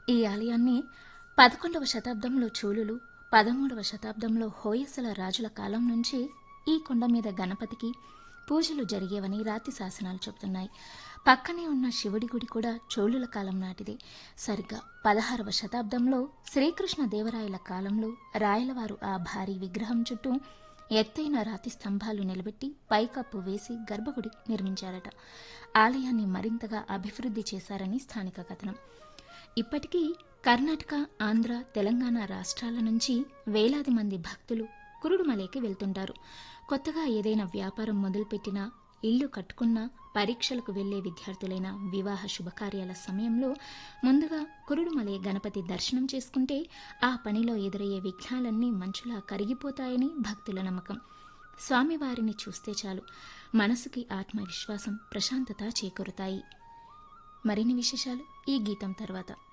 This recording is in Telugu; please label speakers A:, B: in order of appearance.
A: ఈ ఆలయాన్ని పదకొండవ శతాబ్దంలో చోళులు పదమూడవ శతాబ్దంలో హోయసల రాజుల కాలం నుంచి ఈ కొండ మీద గణపతికి పూజలు జరిగేవని రాతి శాసనాలు చెబుతున్నాయి పక్కనే ఉన్న శివుడి గుడి కూడా చోళుల కాలం నాటిది సరిగ్గా పదహారవ శతాబ్దంలో శ్రీకృష్ణ దేవరాయల కాలంలో రాయలవారు ఆ భారీ విగ్రహం చుట్టూ ఎత్తైన రాతి స్తంభాలు నిలబెట్టి పైకప్పు వేసి గర్భగుడి నిర్మించారట ఆలయాన్ని మరింతగా అభివృద్ధి చేశారని స్థానిక కథనం ఇప్పటికీ కర్ణాటక ఆంధ్ర తెలంగాణ రాష్ట్రాల నుంచి వేలాది మంది భక్తులు కురుడుమలేకి వెళ్తుంటారు కొత్తగా ఏదైనా వ్యాపారం మొదలుపెట్టినా ఇల్లు కట్టుకున్నా పరీక్షలకు వెళ్లే విద్యార్థులైన వివాహ శుభకార్యాల సమయంలో ముందుగా కురుడుమలే గణపతి దర్శనం చేసుకుంటే ఆ పనిలో ఎదురయ్యే విఘ్నాలన్నీ మంచులా కరిగిపోతాయని భక్తుల నమ్మకం స్వామివారిని చూస్తే చాలు మనసుకి ఆత్మవిశ్వాసం ప్రశాంతత చేకూరుతాయి మరిన్ని విశేషాలు ఈ గీతం తర్వాత